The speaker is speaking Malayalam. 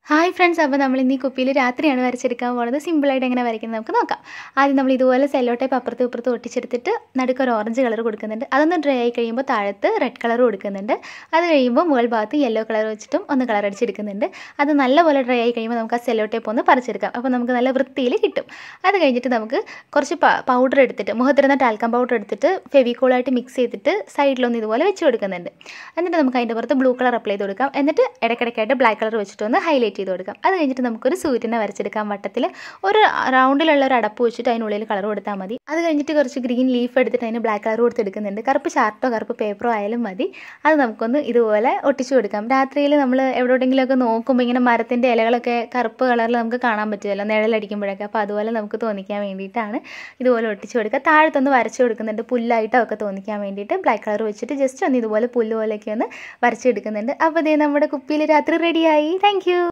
ഹായ് ഫ്രണ്ട്സ് അപ്പോൾ നമ്മൾ ഇന്ന് ഈ കുപ്പിയിൽ രാത്രിയാണ് വരച്ചെടുക്കാൻ പോകുന്നത് സിമ്പിളായിട്ട് എങ്ങനെ വരയ്ക്കുന്നത് നമുക്ക് നോക്കാം ആദ്യം നമ്മൾ ഇതുപോലെ സെല്ലോ ടൈപ്പ് അപ്പുറത്തും ഇപ്പുറത്തും ഒട്ടിച്ചെടുത്തിട്ട് നടുക്കൊരു ഓറഞ്ച് കളർ കൊടുക്കുന്നുണ്ട് അതൊന്ന് ഡ്രൈ ആയി കഴിയുമ്പോൾ താഴത്ത് റെഡ് കളർ കൊടുക്കുന്നുണ്ട് അത് കഴിയുമ്പോൾ മുകൾ ഭാഗത്ത് യെല്ലോ കളർ വെച്ചിട്ടും ഒന്ന് കളർ അടിച്ചെടുക്കുന്നുണ്ട് അത് നല്ലപോലെ ഡ്രൈ ആയി കഴിയുമ്പോൾ നമുക്ക് ആ സെല്ലോ ടൈപ്പ് ഒന്ന് പറിച്ചെടുക്കാം അപ്പോൾ നമുക്ക് നല്ല വൃത്തിയിൽ കിട്ടും അത് കഴിഞ്ഞിട്ട് നമുക്ക് കുറച്ച് പൗഡർ എടുത്തിട്ട് മുഖത്തിരുന്ന ടാൽക്കം പൗഡർ എടുത്തിട്ട് ഫെവിക്കോളായിട്ട് മിക്സ് ചെയ്തിട്ട് സൈഡിലൊന്ന് ഇതുപോലെ വെച്ച് കൊടുക്കുന്നുണ്ട് എന്നിട്ട് നമുക്ക് അതിൻ്റെ പുറത്ത് ബ്ലൂ കളർ അപ്ലൈ ചെയ്ത് കൊടുക്കാം എന്നിട്ട് ഇടയ്ക്കിടയ്ക്കായിട്ട് ബ്ലാക്ക് കളർ വെച്ചിട്ട് ഒന്ന് ഹൈലൈറ്റ് ചെയ്ത് കൊടുക്കാം അത് കഴിഞ്ഞിട്ട് നമുക്കൊരു സൂര്യനെ വരച്ചെടുക്കാം വട്ടത്തിൽ ഒരു റൗണ്ടിലുള്ള ഒരു അടപ്പ് വെച്ചിട്ട് അതിനുള്ളിൽ കളർ കൊടുത്താൽ മതി അത് കഴിഞ്ഞിട്ട് കുറച്ച് ഗ്രീൻ ലീഫ് എടുത്തിട്ട് അതിന് ബ്ലാക്ക് കളർ കൊടുത്തെടുക്കുന്നുണ്ട് കറുപ്പ് ഷാർട്ടോ കറുപ്പ് പേപ്പറോ ആയാലും മതി അത് നമുക്കൊന്ന് ഇതുപോലെ ഒട്ടിച്ചു കൊടുക്കാം രാത്രിയിൽ നമ്മൾ എവിടെയെങ്കിലുമൊക്കെ നോക്കുമ്പോൾ ഇങ്ങനെ മരത്തിൻ്റെ ഇലകളൊക്കെ കറുപ്പ് കളറിൽ നമുക്ക് കാണാൻ പറ്റുമല്ലോ നിഴലടിക്കുമ്പോഴൊക്കെ അപ്പോൾ അതുപോലെ നമുക്ക് തോന്നിക്കാൻ വേണ്ടിയിട്ടാണ് ഇതുപോലെ ഒട്ടിച്ചു കൊടുക്കുക താഴത്തൊന്ന് വരച്ചു കൊടുക്കുന്നുണ്ട് പുല്ലായിട്ടോ ഒക്കെ തോന്നിക്കാൻ വേണ്ടിയിട്ട് ബ്ലാക്ക് കളർ വെച്ചിട്ട് ജസ്റ്റ് ഒന്ന് ഇതുപോലെ പുല്ല് പോലെയൊക്കെ ഒന്ന് വരച്ചെടുക്കുന്നുണ്ട് അപ്പോൾ ഇതേ നമ്മുടെ കുപ്പിയിൽ രാത്രി റെഡിയായി താങ്ക്